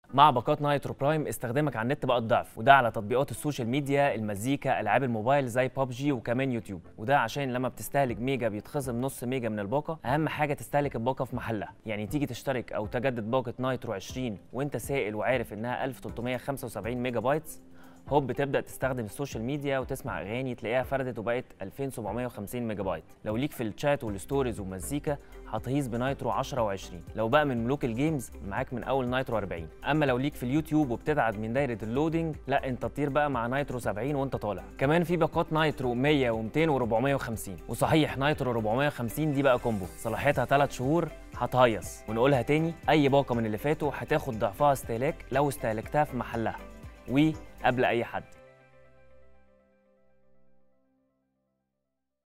مع باقات نايترو برايم استخدامك على النت بقى الضعف وده على تطبيقات السوشيال ميديا المزيكا العاب الموبايل زي ببجي وكمان يوتيوب وده عشان لما بتستهلك ميجا بيتخصم نص ميجا من الباقه اهم حاجه تستهلك الباقه في محلها يعني تيجي تشترك او تجدد باقه نايترو 20 وانت سائل وعارف انها 1375 ميجا بايتس هوب تبدا تستخدم السوشيال ميديا وتسمع اغاني تلاقيها فردت وبقت 2750 ميجا بايت لو ليك في الشات والستوريز والمزيكا هتهيص بنايترو 10 و20 لو بقى من ملوك الجيمز معاك من اول نايترو 40 اما لو ليك في اليوتيوب وبتدعد من دايره اللودنج لا انت تطير بقى مع نايترو 70 وانت طالع كمان في باقات نايترو 100 و200 و450 وصحيح نايترو 450 دي بقى كومبو صلاحيتها 3 شهور هتهيص ونقولها تاني اي باقه من اللي فاتوا هتاخد ضعفها استهلاك لو استهلكتها في محلها وقبل اي حد